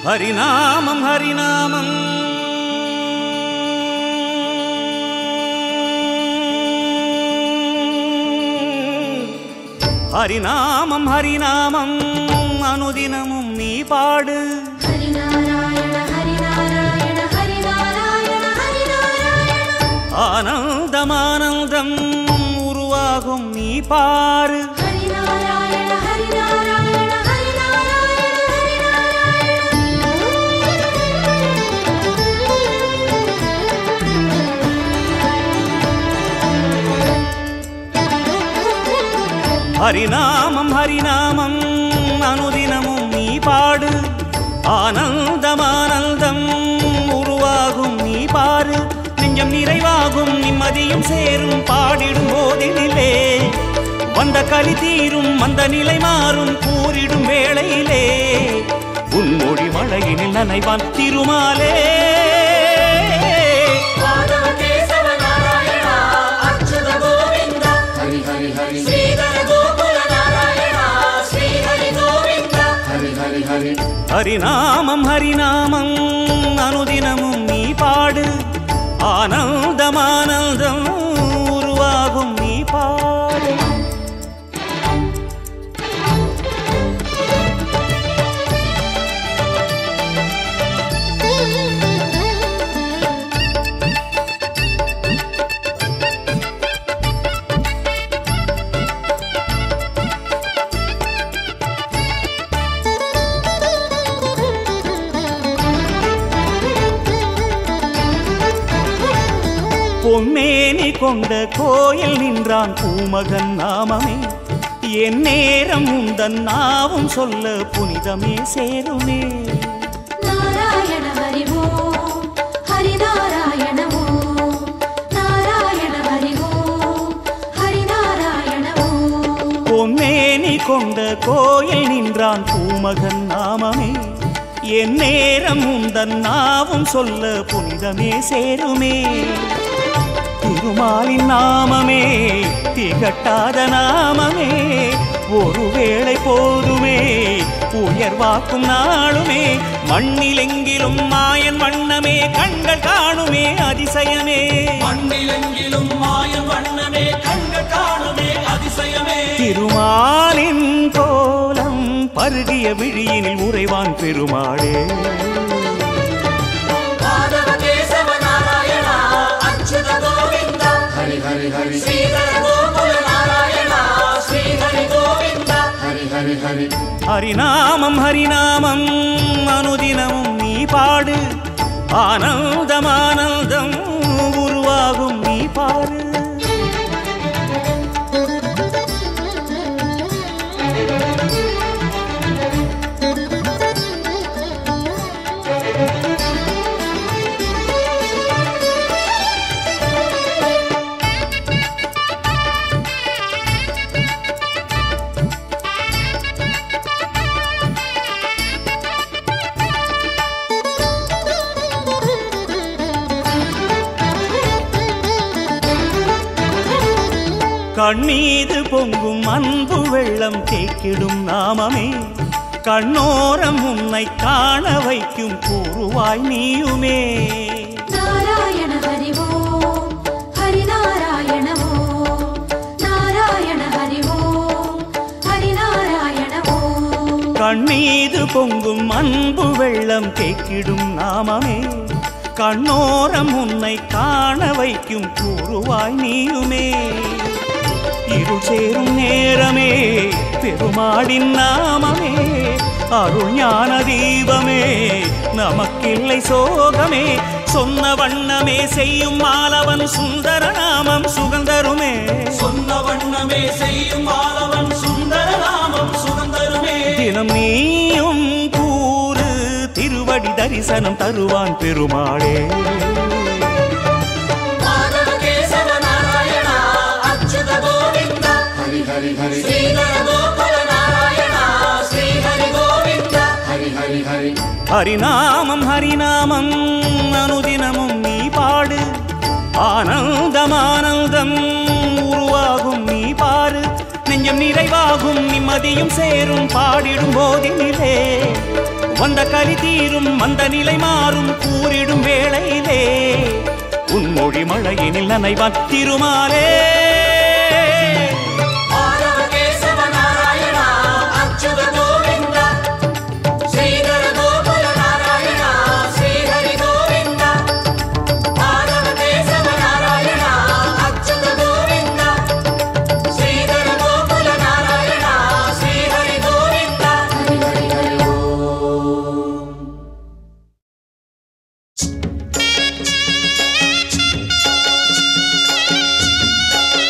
ஹரிநாமம் ஹரிநாமம் ஹரிநாமம் ஹரிநாமம் அனுதினமும் நீ பாடு ஹரிநாராயண ஹரிநாராயண ஹரிநாராயண ஹரிநாராயண ஆனந்தம் ஆனந்தம் உருவாகும் நீ பாரு ஹரிநாராயண ஹரிநாராயண ஹரிநாராயண ஹரிநாமம் ஹரிநாமம் அனுதினமும் நீ பாடு ஆனந்தம் ஆனந்தம் உருவாகும் நீ பாரு நெஞ்சம் நிறைவாகும் நிம்மதியும் சேரும் பாடிடும் போதினிலே வந்த கலி தீரும் வந்த நிலை மாறும் கூறிடும் வேளையிலே உன்மொழி மழையினில் நனைவான் திருமாலே மாதவ கேசவ நாராயண அச்சுத கோவிந்த ஹரி ஹரி ஹரி ஸ்ரீதர கோகுல நாராயண ஸ்ரீ ஹரி கோவிந்த ஹரி ஹரி ஹரி ஹரிநாமம் ஹரிநாமம் அனுதினமும் நீ பாடு ஆனந்தம் ஆனந்தம் உருவாகும் நீ பாடு பொன்மேனி கொண்ட கோயில் நின்றான் பூமகன் நாமமே என் நேரம் உந்தன் நாவும் சொல்ல புனிதமே சேருமே நாராயண ஹரி ஓம் ஹரி நாராயண ஓம் நாராயண ஹரி ஓம் ஹரி நாராயண ஓம் பொன்மேனி கொண்ட கோயில் நின்றான் பூமகன் நாமமே என் நேரம் உந்தன் நாவும் சொல்ல புனிதமே சேருமே திருமாலின் நாமமே திகட்டாத நாமமே ஒருவேளை போதுமே உயர்வாக்கும் நாளுமே மண்ணிலெங்கிலும் மாயன் வண்ணமே கண்கள் காணுமே அதிசயமே மண்ணிலெங்கிலும் மாயம் வண்ணமே கண்கள் காணுமே அதிசயமே திருமாலின் கோலம் பருகிய விழியினில் உறைவான் பெருமாளே மாதவ கேசவ நாராயண அச்சுத கோவிந்த ஹரி ஹரி ஹரி ஸ்ரீதர கோகுல நாராயண ஸ்ரீ ஹரி கோவிந்த ஹரி ஹரி ஹரி ஹரிநாமம் ஹரிநாமம் அனுதினமும் நீ பாடு ஆனந்தம் ஆனந்தம் உருவாகும் நீ பாரு கண்ணீது பொங்கும் அன்பு வெள்ளம் தேக்கிடும் நாமமே கண்ணோரம் உன்னை காண வைக்கும் கூறுவாய் நீயுமே நாராயண ஹரி ஓம் ஹரி நாராயண ஓம் நாராயண ஹரி ஓம் ஹரி நாராயண ஓம் கண்ணீது பொங்கும் அன்பு வெள்ளம் தேக்கிடும் நாமமே கண்ணோரம் உன்னை காண வைக்கும் கூறுவாய் நீயுமே இருள் சேரும் நேரமே பெருமாடின் நாமமே அருள் ஞான தீபமே நமக்கில்லை சோகமே சொன்ன வண்ணமே செய்யும் மாலவன் சுந்தர நாமம் சுகந்தருமே சொன்ன வண்ணமே செய்யும் மாலவன் சுந்தர நாமம் சுகந்தருமே தினம் நீயும் கூறு திருவடி தரிசனம் தருவான் பெருமாளே மாதவ கேசவ நாராயண அச்சுத கோவிந்த ஹரி ஹரி ஹரி ஸ்ரீதர கோகுல நாராயண ஸ்ரீ ஹரி கோவிந்த ஹரி ஹரி ஹரி ஹரிநாமம் ஹரிநாமம் அனுதினமும் நீ பாடு ஆனந்தம் ஆனந்தம் உருவாகும் நீ பாரு நெஞ்சம் நிறைவாகும் நிம்மதியும் சேரும் பாடிடும் போதினிலே வந்த கலி தீரும் வந்த நிலை மாறும் கூறிடும் வேளையிலே உன்மொழி மழையினில் நனைவான் திருமாலே மாதவ கேசவ நாராயணா அச்சுத கோவிந்தா ஸ்ரீதர கோகுல நாராயணா ஸ்ரீஹரி கோவிந்தா மாதவ கேசவ நாராயணா அச்சுத கோவிந்தா ஸ்ரீதர கோகுல நாராயணா ஸ்ரீஹரி கோவிந்தா ஹரி ஹரி ஹரி ஓம் ஆ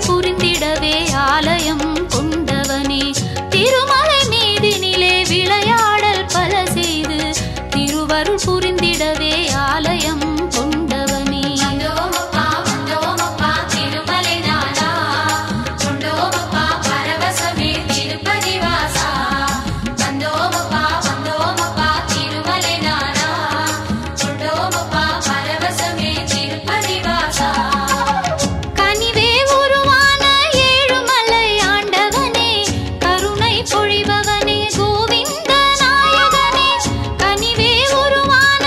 புரிந்திடவே ஆலயம் கொண்டவனே திருமலை மீதினிலே விளையாடல் பல செய்து திருவருள் புரிந்திடவே ஆலயம் கொண்டவனே வந்தோமப்பா வந்தோமப்பா திருமலை நாதா கொண்டோமப்பா பரவசமே திருப்பதி வாசா வந்தோமப்பா வந்தோமப்பா திருமலை நாதா கொண்டோமப்பா பரவசமே திருப்பதி வாசா கனிவே உருவான ஏழுமலை ஆண்டவனே கருணை பொழிபவனே கோவிந்த நாயகனே கனிவே உருவான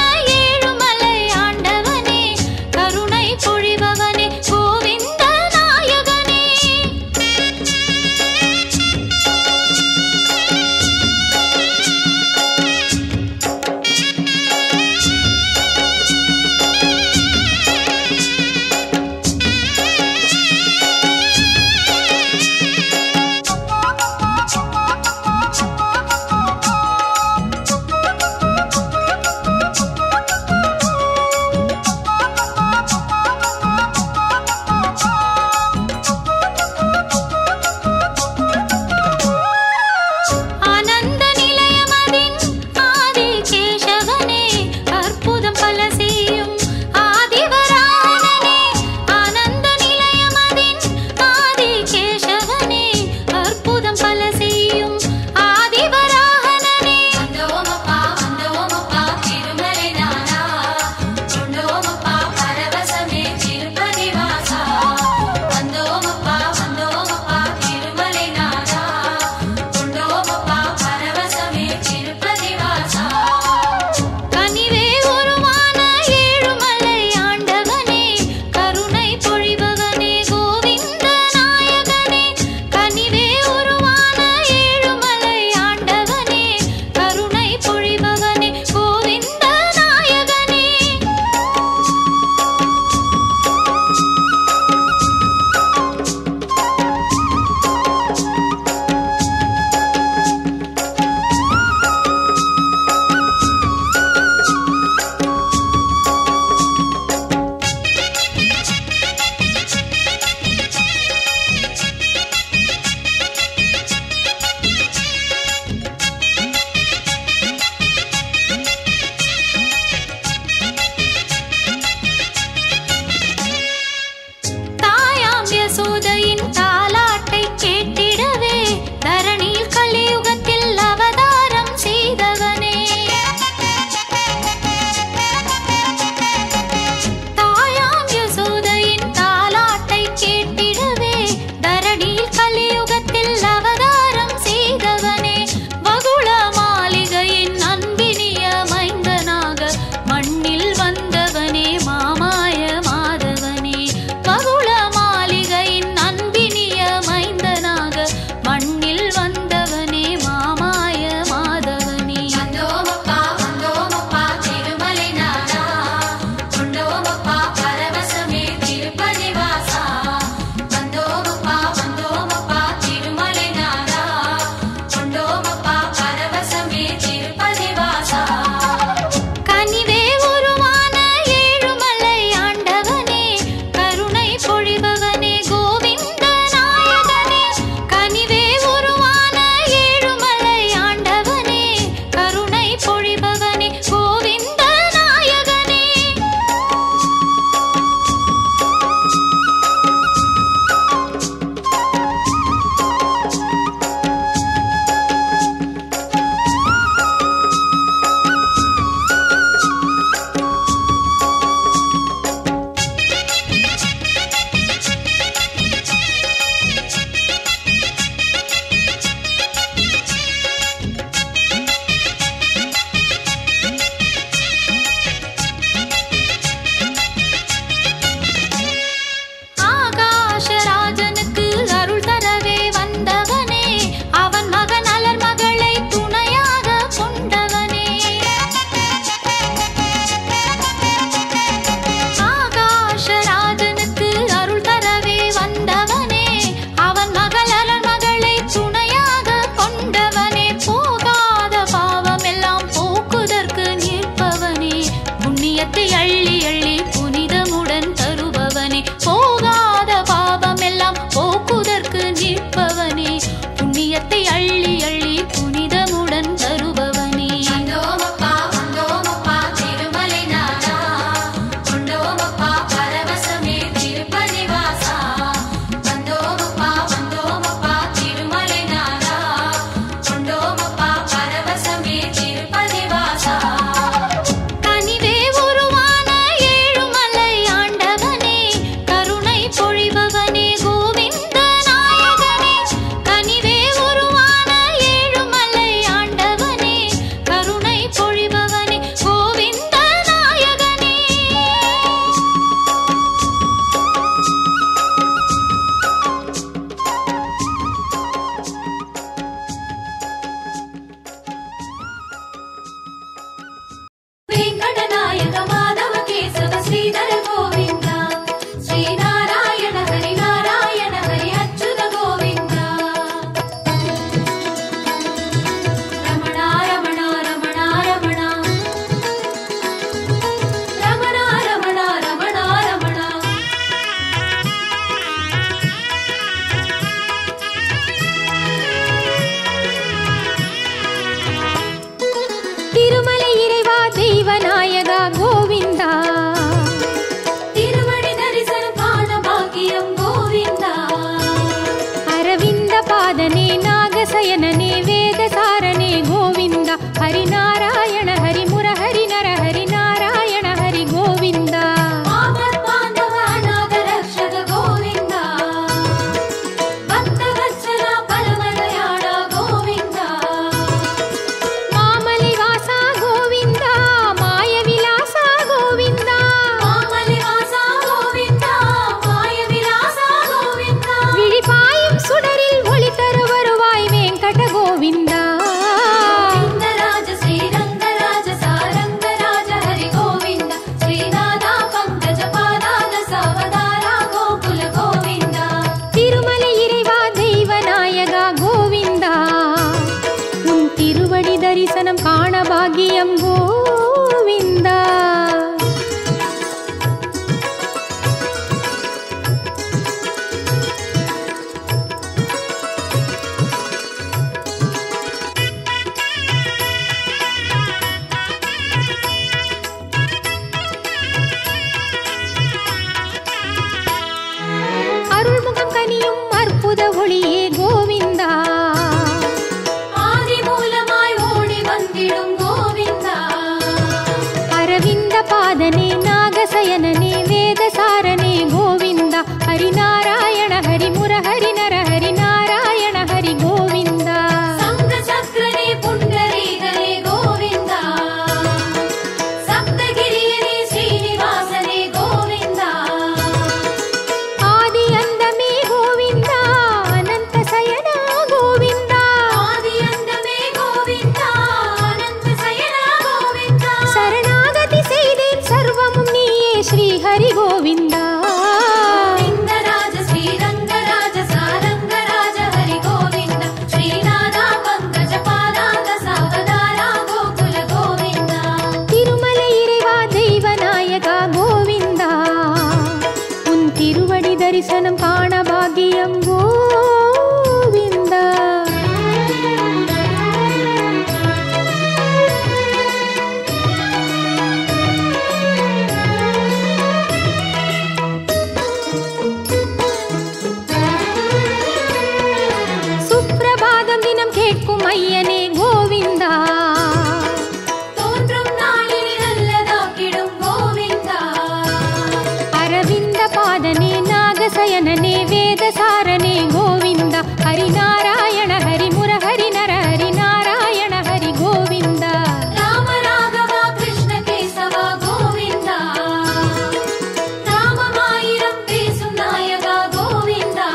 சயனனே வேதசாரனே கோவிந்த ஹரிநாராயண ஹரி முரஹரி நர ஹரி நாராயண ஹரி கோவிந்தா ஆபத் பாந்தவ அநாத ரக்ஷக கோவிந்த பக்த வத்சல பரமதயாள கோவிந்த மாமலை வாசா கோவிந்தா மாய விலாசா கோவிந்தா மாமலி வாசா கோவிந்த மாய விலாசா கோவிந்த விழிபாயும் சுடரில் ஒளி தரு வருவாய் வேங்கட கோவிந்தா ரங்கராஜ ஸ்ரீரங்கராஜ சாரங்கராஜ ஹரி கோவிந்த ஸ்ரீநாதா பங்கஜ பாதாத சாவதாரா கோகுல கோவிந்த திருமலை இறைவா தெய்வ நாயகா கோவிந்தா உன் திருவடி தரிசனம் காண பாகியம் கோவிந்தா அருள்முகம் கனியும் அற்புத ஒளியே கோவிந்தா ஆதி மூலமாய் ஓடி வந்திடும் கோவிந்தா அரவிந்த பாதனே நாகசயனனே வேதசாரனே கோவிந்தா ஹரிநாராயண ஹரி முரஹரி நர ஹரி நாராயண ஹரி கோவிந்தா சங்க சக்கரனே புண்டரீகனே கோவிந்தா சப்தகிரியனே ஸ்ரீனிவாசனே கோவிந்தா ஆதி அந்தமே கோவிந்தா அனந்த சயனா கோவிந்தா ஆதி அந்தமே கோவிந்தா அனந்த சயனா கோவிந்தா சரணாகதி செய்தேன் சர்வமும் நீயே ஸ்ரீ ஹரி கோவிந்தா கோவிந்தராஜ ஸ்ரீரங்கராஜ சாரங்கராஜ ஹரி கோவிந்த ஸ்ரீநாதா பங்கஜ பாதாத சாவதாரா கோகுல கோவிந்தா திருமலை இறைவா தெய்வ நாயகா கோவிந்தா உன் திருவடி தரிசனம் காண பாகியம் கோவிந்தா சுப்பிரபாதம் தினம் கேட்கும் ஐயனே கோவிந்தா தோன்றும் நாளினி நல்லதாக்கிடும் கோவிந்தா அரவிந்த பாதனே நாகசயனனே வேதசாரனே கோவிந்தா ஹரிநாராயண ஹரி முரஹரி நர ஹரி நாராயண ஹரி கோவிந்தா ராம ராகவா கிருஷ்ண கேசவா கோவிந்தா ராமமாயிரம் பேசும் நாயகா கோவிந்தா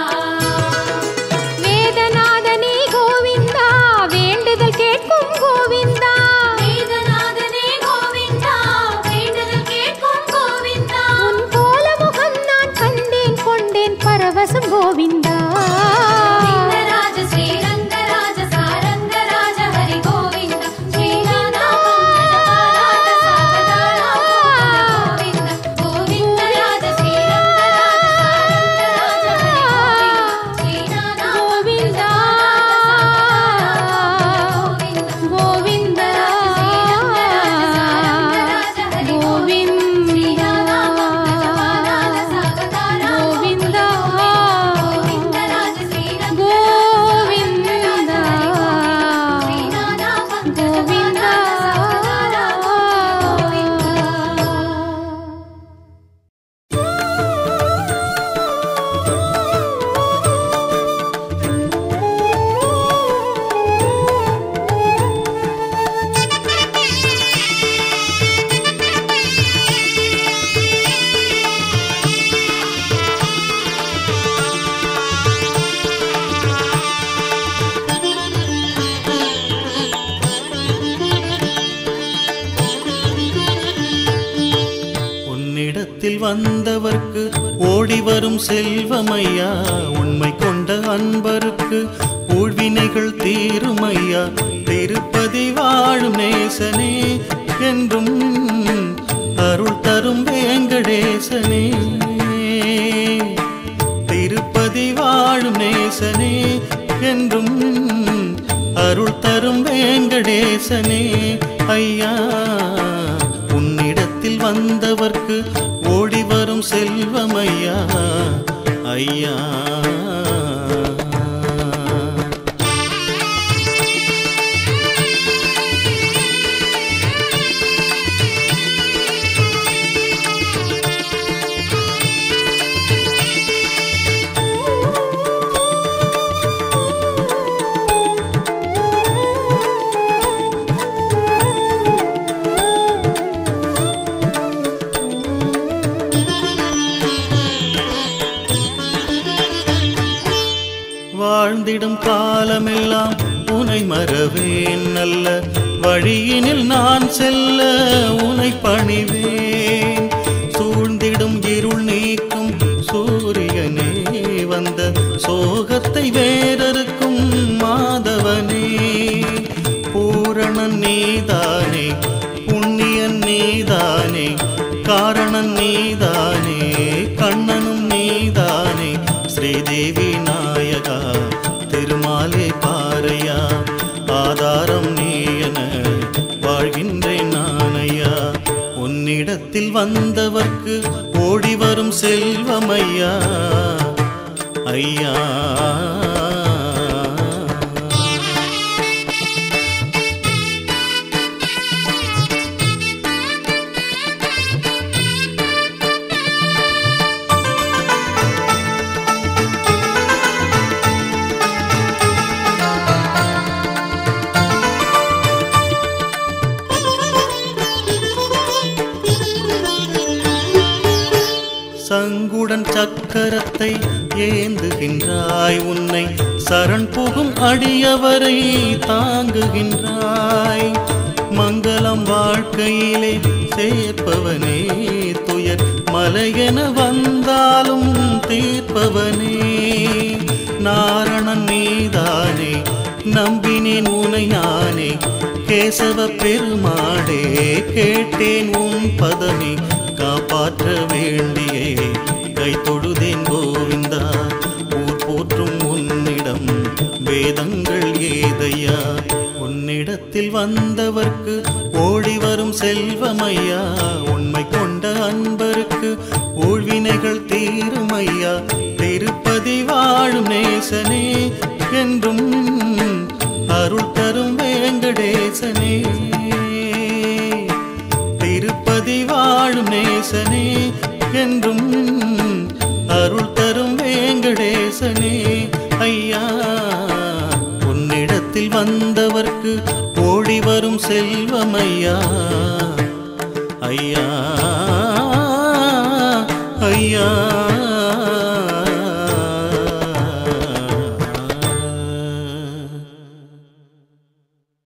வேதநாதனே கோவிந்தா வேண்டுதல் கேட்கும் கோவிந்தா வேதநாதனே கோவிந்தா வேண்டுதல் கேட்கும் கோவிந்தா உன் கோல முகம் நான் கண்டேன் கொண்டேன் பரவசம் கோவிந்தா கோவிந்தராஜ ஸ்ரீரங்கராஜ சாரங்கராஜ ஹரி கோவிந்த ஸ்ரீநாதா பங்கஜபாலாத சாகதாரா கோகுல கோவிந்த கோவிந்தராஜ ஸ்ரீரங்கராஜ சாரங்கராஜ ஹரி கோவிந்த ஸ்ரீநாதா கோவிந்தா கோவிந்தா கோவிந்தா கோவிந்தா உன்னிடத்தில் வந்தவர்க்கு ஓடி வரும் செல்வமையா உண்மை கொண்ட அன்பருக்கு ஊழ்வினைகள் தீருமையா திருப்பதி வாழும் நேசனே என்றும் அருள் தரும் வேங்கடேசனே திருப்பதி வாழும் நேசனே என்றும் அருள் தரும் வேங்கடேசனே ஐயா உன்னிடத்தில் வந்தவர்க்கு ஓடி வரும் செல்வமையா ஐயா வாழ்ந்திடும் காலமெல்லாம் உனை மறவேன் நல்ல வழியினில் நான் செல்ல உனை பணிவேன் சூழ்ந்திடும் இருள் நீக்கும் சூரியனே வந்த சோகத்தை வேறறுக்கும் மாதவனே பூரணன் நீதானே புண்ணியன் நீதானே காரணன் நீதானே கண்ணனும் நீதானே ஸ்ரீதேவி நாயகா திருமாலே பாறையா ஆதாரம் நீ என வாழ்கின்றேன் நானையா உன்னிடத்தில் வந்தவர்க்கு ஓடி வரும் செல்வமையா ஐயா சங்குடன் சக்கரத்தை ஏந்துகின்றாய் உன்னை சரண் புகும் அடியவரை தாங்குகின்றாய் மங்களம் வாழ்க்கையிலே சேர்ப்பவனே துயர் மலையென வந்தாலும் தீர்ப்பவனே நாரணன் நீதானே நம்பினேன் உனை நானே கேசவ பெருமாடே கேட்டேன் உன் பதமே காப்பாற்ற வேண்டியே கை தொழுதேன் கோவிந்தா ஊர் போற்றும் உன்னிடம் வேதங்கள் ஏதையா உன்னிடத்தில் வந்தவர்க்கு ஓடி வரும் செல்வமையா உண்மை கொண்ட அன்பருக்கு ஊழ்வினைகள் தீருமையா திருப்பதி வாழும் நேசனே என்றும் அருள் தரும் வேங்கடேசனே திருப்பதி வாழும் நேசனே என்றும் அருள் தரும் வேங்கடேசனே ஐயா உன்னிடத்தில் வந்தவர்க்கு ஓடி வரும் செல்வமையா ஐயா ஐயா